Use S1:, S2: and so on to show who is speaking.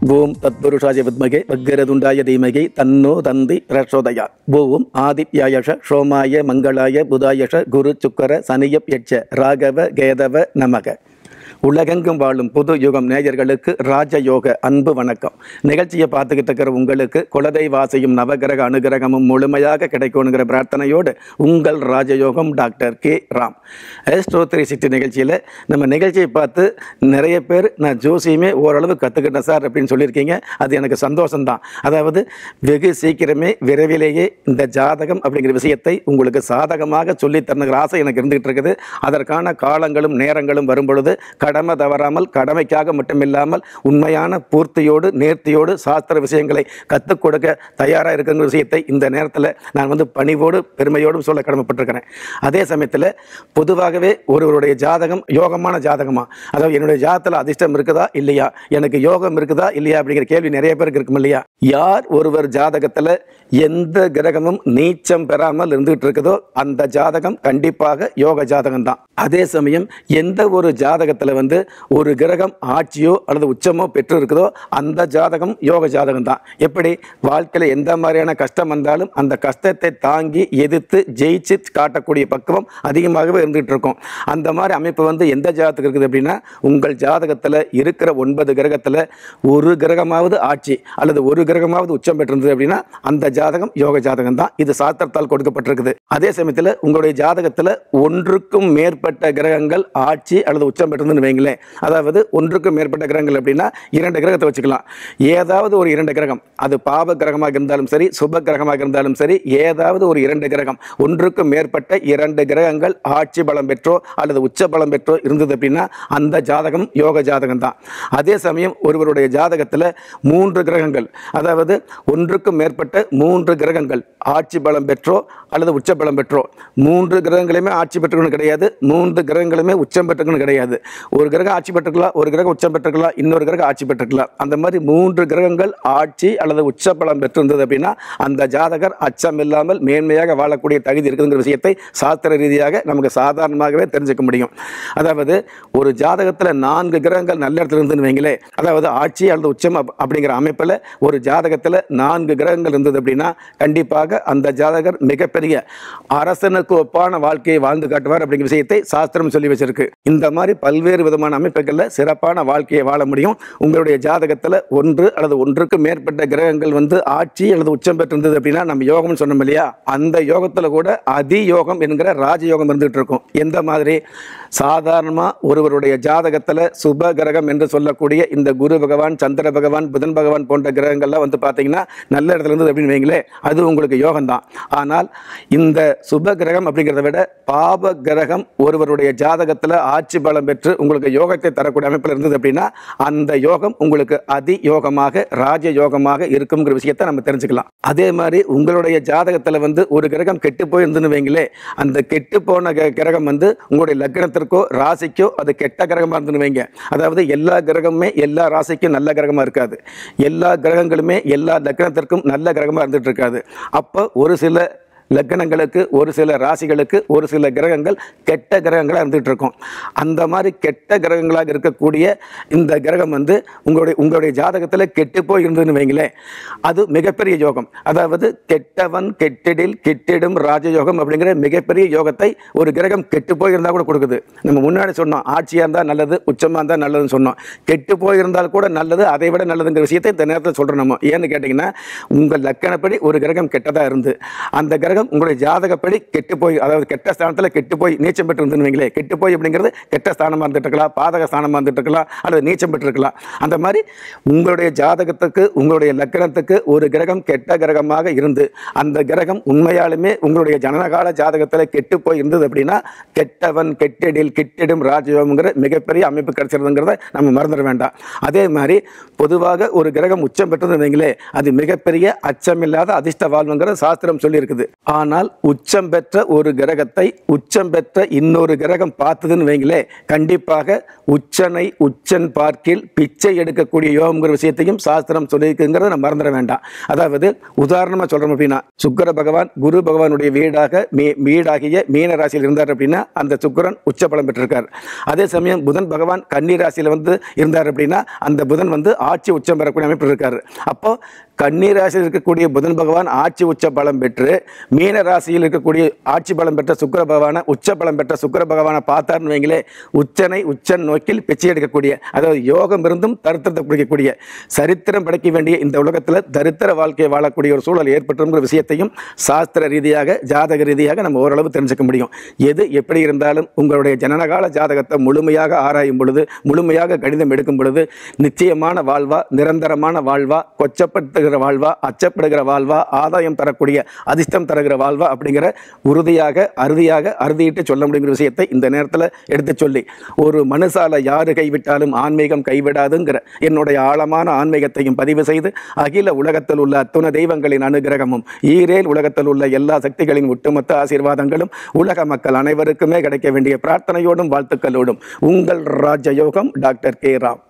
S1: ஓம் தத்புருஷாய வித்மகே வக்ரதுண்டாய தீமகி தன்னோ தந்தி பிரச்சோதயா ஓம் ஆதித்யாயஷ சோமாய மங்களாய புதாயஷ குரு சுக்கர சனியப் யட்ச ராகவ கேதவ நமக உலகெங்கும் வாழும் புது யுகம் நேயர்களுக்கு ராஜயோக அன்பு வணக்கம் நிகழ்ச்சியை பார்த்துக்கிட்டு இருக்கிற உங்களுக்கு குலதெய்வாசையும் நவகிரக அனுகிரகமும் முழுமையாக கிடைக்கணுங்கிற பிரார்த்தனையோடு உங்கள் ராஜயோகம் doctor K Ram astro three sixty நிகழ்ச்சியில் நம்ம நிகழ்ச்சியை பார்த்து நிறைய பேர் நான் ஜோசியமே ஓரளவு கற்றுக்கிட்டேன் சார் அப்படின்னு சொல்லியிருக்கீங்க அது எனக்கு சந்தோஷம்தான் அதாவது வெகு சீக்கிரமே விரைவிலேயே இந்த ஜாதகம் அப்படிங்கிற விஷயத்தை உங்களுக்கு சாதகமாக சொல்லித் தரணுங்கிற ஆசை எனக்கு இருந்துகிட்டு இருக்குது அதற்கான காலங்களும் நேரங்களும் வரும் பொழுது கடமை தவறாமல் கடமைக்காக மட்டுமில்லாமல் உண்மையான பூர்த்தியோடு நேர்த்தியோடு சாஸ்திர விஷயங்களை கற்றுக் கொடுக்க தயாராக இருக்குங்கிற விஷயத்தை இந்த நேரத்தில் நான் வந்து பணிவோடு பெருமையோடும் சொல்ல கடமைப்பட்டிருக்கிறேன் அதே சமயத்தில் பொதுவாகவே ஒருவருடைய ஜாதகம் யோகமான ஜாதகமா அதாவது என்னுடைய ஜாதகத்தில் அதிர்ஷ்டம் இருக்குதா இல்லையா எனக்கு யோகம் இருக்குதா இல்லையா அப்படிங்கிற கேள்வி நிறைய பேருக்கு இருக்கும் இல்லையா யார் ஒருவர் ஜாதகத்தில் எந்த கிரகமும் நீச்சம் பெறாமல் இருந்துகிட்டு இருக்குதோ அந்த ஜாதகம் கண்டிப்பாக யோக ஜாதகம் தான் அதே சமயம் எந்த ஒரு ஜாதகத்தில் வந்து ஒரு கிரகம் ஆட்சியோ அல்லது உச்சமோ பெற்று இருக்குதோ அந்த ஜாதகம் யோக ஜாதகம் தான் எப்படி வாழ்க்கையில் எந்த மாதிரியான கஷ்டம் வந்தாலும் அந்த கஷ்டத்தை தாங்கி எதிர்த்து ஜெயிச்சு காட்டக்கூடிய பக்குவம் அதிகமாகவே இருந்துகிட்டு இருக்கும் அந்த மாதிரி அமைப்பு வந்து எந்த ஜாதகத்துக்கு இருக்குது அப்படின்னா உங்கள் ஜாதகத்தில் இருக்கிற ஒன்பது கிரகத்தில் ஒரு கிரகமாவது ஆட்சி அல்லது ஒரு கிரகமாவது உச்சம் பெற்றிருந்தது அப்படின்னா அந்த ஜாதகம் யோக ஜாதகம் தான் இது சாஸ்திரத்தால் கொடுக்கப்பட்டிருக்குது அதே சமயத்தில் உங்களுடைய ஜாதகத்தில் ஒன்றுக்கும் மேற்பட்ட கிரகங்கள் ஆட்சி அல்லது உச்சம் பெற்றிருந்துன்னு வைங்களேன் அதாவது ஒன்றுக்கும் மேற்பட்ட கிரகங்கள் அப்படின்னா இரண்டு கிரகத்தை வச்சுக்கலாம் ஏதாவது ஒரு இரண்டு கிரகம் அது பாவ கிரகமாக இருந்தாலும் சரி சுப கிரகமாக இருந்தாலும் சரி ஏதாவது ஒரு இரண்டு கிரகம் ஒன்றுக்கும் மேற்பட்ட இரண்டு கிரகங்கள் ஆட்சி பலம் பெற்றோ அல்லது உச்ச பலம் பெற்றோ இருந்தது அப்படின்னா அந்த ஜாதகம் யோக ஜாதகம் தான் அதே சமயம் ஒருவருடைய ஜாதகத்தில் மூன்று கிரகங்கள் அதாவது ஒன்றுக்கும் மேற்பட்ட மூன்று கிரகங்கள் ஆட்சி பலம் பெற்றோ அல்லது உச்ச பலம் பெற்றோ மூன்று கிரகங்களுமே ஆட்சி பெற்றுக்கணும் கிடையாது மூன்று கிரகங்களுமே உச்சம் பெற்றுக்கணும் கிடையாது ஒரு கிரகம் ஆட்சி பெற்றுக்கலாம் ஒரு கிரகம் உச்சம் பெற்றுக்கலாம் இன்னொரு கிரகம் ஆட்சி பெற்றுக்கலாம் அந்த மாதிரி மூன்று கிரகங்கள் ஆட்சி அல்லது உச்ச பலம் பெற்றிருந்தது அப்படின்னா அந்த ஜாதகர் அச்சம் இல்லாமல் மேன்மையாக வாழக்கூடிய தகுதி இருக்குதுங்கிற விஷயத்தை சாஸ்திர ரீதியாக நமக்கு சாதாரணமாகவே தெரிஞ்சுக்க முடியும் அதாவது ஒரு ஜாதகத்தில் நான்கு கிரகங்கள் நல்ல இடத்துல இருந்துன்னு வைங்களே அதாவது ஆட்சி அல்லது உச்சம் அப்- அப்படிங்கிற அமைப்பில் ஒரு ஜாதகத்தில் நான்கு கிரகங்கள் இருந்தது அப்படின்னா கண்டிப்பாக அந்த ஜாதகர் மிகப்பெரிய அரசனுக்கு ஒப்பான வாழ்க்கையை வாழ்ந்து காட்டுவார் அப்படிங்கிற விஷயத்தை சாஸ்திரம் சொல்லி வச்சிருக்கு இந்த மாதிரி பல்வேறு விதமான அமைப்புகளில் சிறப்பான வாழ்க்கையை வாழ முடியும் உங்களுடைய ஜாதகத்தில் ஒன்று அல்லது ஒன்றுக்கு மேற்பட்ட கிரகங்கள் வந்து ஆட்சி அல்லது உச்சம் பெற்றிருந்தது அப்படின்னா நம்ம யோகம்னு சொன்னோம் இல்லையா அந்த யோகத்தில் கூட அதியோகம் என்கிற ராஜயோகம் இருந்துகிட்டு இருக்கும் எந்த மாதிரி சாதாரணமாக ஒருவருடைய ஜாதகத்தில் சுப கிரகம் என்று சொல்லக்கூடிய இந்த குரு பகவான் சந்திர பகவான் புதன் பகவான் போன்ற கிரகங்கள்லாம் வந்து பார்த்தீங்கன்னா நல்ல இடத்துல இருந்தது அப்படின்னு வைங்களேன் அது உங்களுக்கு யோகம் தான் ஆனால் இந்த சுப கிரகம் அப்படிங்கிறத விட பாப கிரகம் ஒருவருடைய ஜாதகத்தில் ஆட்சி பலம் பெற்று உங்களுக்கு யோகத்தை தரக்கூடிய அமைப்பில் இருந்தது அப்படின்னா அந்த யோகம் உங்களுக்கு அதி யோகமாக ராஜ யோகமாக இருக்குங்கிற விஷயத்தை நம்ம தெரிஞ்சுக்கலாம் அதே மாதிரி உங்களுடைய ஜாதகத்தில் வந்து ஒரு கிரகம் கெட்டு போயிருந்துன்னு வைங்களே அந்த கெட்டு போன க- கிரகம் வந்து உங்களுடைய லக்னத்திற்கோ ராசிக்கோ அது கெட்ட கிரகமாக இருந்துன்னு வைங்க அதாவது எல்லா கிரகமுமே எல்லா ராசிக்கும் நல்ல கிரகமாக இருக்காது எல்லா கிரகங்களுமே எல்லா லக்னத்திற்கும் நல்ல கிரகமாக இருந்துட்டு இருக்காது அப்போ ஒரு சில லக்னங்களுக்கு ஒரு சில ராசிகளுக்கு ஒரு சில கிரகங்கள் கெட்ட கிரகங்களாக இருந்துகிட்டு இருக்கும் அந்த மாதிரி கெட்ட கிரகங்களாக இருக்கக்கூடிய இந்த கிரகம் வந்து உங்களுடைய உங்களுடைய ஜாதகத்தில் கெட்டு போய் இருந்ததுன்னு வைங்களேன் அது மிகப்பெரிய யோகம் அதாவது கெட்டவன் கெட்டிடில் கெட்டிடும் ராஜயோகம் அப்படிங்கிற மிகப்பெரிய யோகத்தை ஒரு கிரகம் கெட்டு போயிருந்தால் கூட கொடுக்குது நம்ம முன்னாடி சொன்னோம் ஆட்சியாக இருந்தால் நல்லது உச்சமாக இருந்தால் நல்லதுன்னு சொன்னோம் கெட்டு போயிருந்தால் கூட நல்லது அதை விட நல்லதுங்கிற விஷயத்தை இந்த நேரத்தில் சொல்கிறோம் நம்ம ஏன்னு கேட்டிங்கன்னா உங்கள் லக்கணப்படி ஒரு கிரகம் கெட்டதாக இருந்து அந்த கிரகம் உங்களுடைய ஜாதகப்படி கெட்டு போய் அதாவது கெட்ட ஸ்தானத்தில் கெட்டு போய் நீச்சம் பெற்று இருந்துன்னு வைங்களேன் கெட்டு போய் அப்படிங்கிறது கெட்ட ஸ்தானமாக இருந்துட்டு இருக்கலாம் பாதக ஸ்தானமாக இருந்துட்டு இருக்கலாம் அல்லது நீச்சம் பெற்றிருக்கலாம் அந்த மாதிரி உங்களுடைய ஜாதகத்துக்கு உங்களுடைய லக்கணத்துக்கு ஒரு கிரகம் கெட்ட கிரகமாக இருந்து அந்த கிரகம் உண்மையாலுமே உங்களுடைய ஜனனகால ஜாதகத்தில் கெட்டு போய் இருந்தது அப்படின்னா கெட்டவன் கெட்டிடில் கெட்டிடும் ராஜயோகங்கிற மிகப்பெரிய அமைப்பு கிடைச்சிருதுங்கிறத நம்ம மறந்துட வேண்டாம் அதே மாதிரி பொதுவாக ஒரு கிரகம் உச்சம் பெற்றது வைங்களே அது மிகப்பெரிய அச்சமில்லாத அதிர்ஷ்ட வாழ்வுங்கிற சாஸ்திரம் சொல்லியிருக்குது ஆனால் உச்சம் பெற்ற ஒரு கிரகத்தை உச்சம் பெற்ற இன்னொரு கிரகம் பார்த்ததுன்னு வைங்களே கண்டிப்பாக உச்சனை உச்சன் பார்க்கில் பிச்சை எடுக்கக்கூடிய யோகங்கிற விஷயத்தையும் சாஸ்திரம் சொல்லியிருக்குங்கிறத நம்ம மறந்துட வேண்டாம் அதாவது உதாரணமாக சொல்கிறோம் அப்படின்னா சுக்கிர பகவான் குரு பகவானுடைய வீடாக மீ வீடாகிய மீன ராசியில் இருந்தார் அப்படின்னா அந்த சுக்கிரன் உச்ச பலம் பெற்றிருக்கார் அதே சமயம் புதன் பகவான் கன்னி ராசியில் வந்து இருந்தார் அப்படின்னா அந்த புதன் வந்து ஆட்சி உச்சம் பெறக்கூடிய அமைப்பு இருக்காரு அப்போ கன்னி ராசியில் இருக்கக்கூடிய புதன் பகவான் ஆட்சி உச்ச பலம் பெற்று மீன ராசியில் இருக்கக்கூடிய ஆட்சி பலம் பெற்ற சுக்கிர பகவானை உச்ச பலம் பெற்ற சுக்கிர பகவானை பார்த்தார்னு வைங்களே உச்சனை உச்சன் நோக்கில் பிச்சை எடுக்கக்கூடிய அதாவது யோகம் இருந்தும் தரித்திரத்தை பிடிக்கக்கூடிய சரித்திரம் படைக்க வேண்டிய இந்த உலகத்தில் தரித்திர வாழ்க்கையை வாழக்கூடிய ஒரு சூழல் ஏற்பட்டுங்கிற விஷயத்தையும் சாஸ்திர ரீதியாக ஜாதக ரீதியாக நம்ம ஓரளவு தெரிஞ்சுக்க முடியும் எது எப்படி இருந்தாலும் உங்களுடைய ஜனனகால ஜாதகத்தை முழுமையாக ஆராயும் பொழுது முழுமையாக கணிதம் எடுக்கும் பொழுது நிச்சயமான வாழ்வா நிரந்தரமான வாழ்வா கொச்சப்படுத்துகிற வாழ்வா அச்சப்படுகிற வாழ்வா ஆதாயம் தரக்கூடிய அதிர்ஷ்டம் தருகிற வாழ்வா அப்படிங்கிற உறுதியாக அறுதியாக அறுதியிட்டு சொல்ல முடியுங்கிற விஷயத்தை இந்த நேரத்தில் எடுத்து சொல்லி ஒரு மனுசால யாரு கைவிட்டாலும் ஆன்மீகம் கைவிடாதுங்கிற என்னுடைய ஆழமான ஆன்மீகத்தையும் பதிவு செய்து அகில உலகத்தில் உள்ள அத்துண தெய்வங்களின் அனுகிரகமும் ஈரேல் உலகத்தில் உள்ள எல்லா சக்திகளின் ஒட்டுமொத்த ஆசீர்வாதங்களும் உலக மக்கள் அனைவருக்குமே கிடைக்க வேண்டிய பிரார்த்தனையோடும் வாழ்த்துக்களோடும் உங்கள் ராஜயோகம் டாக்டர் கே ராம்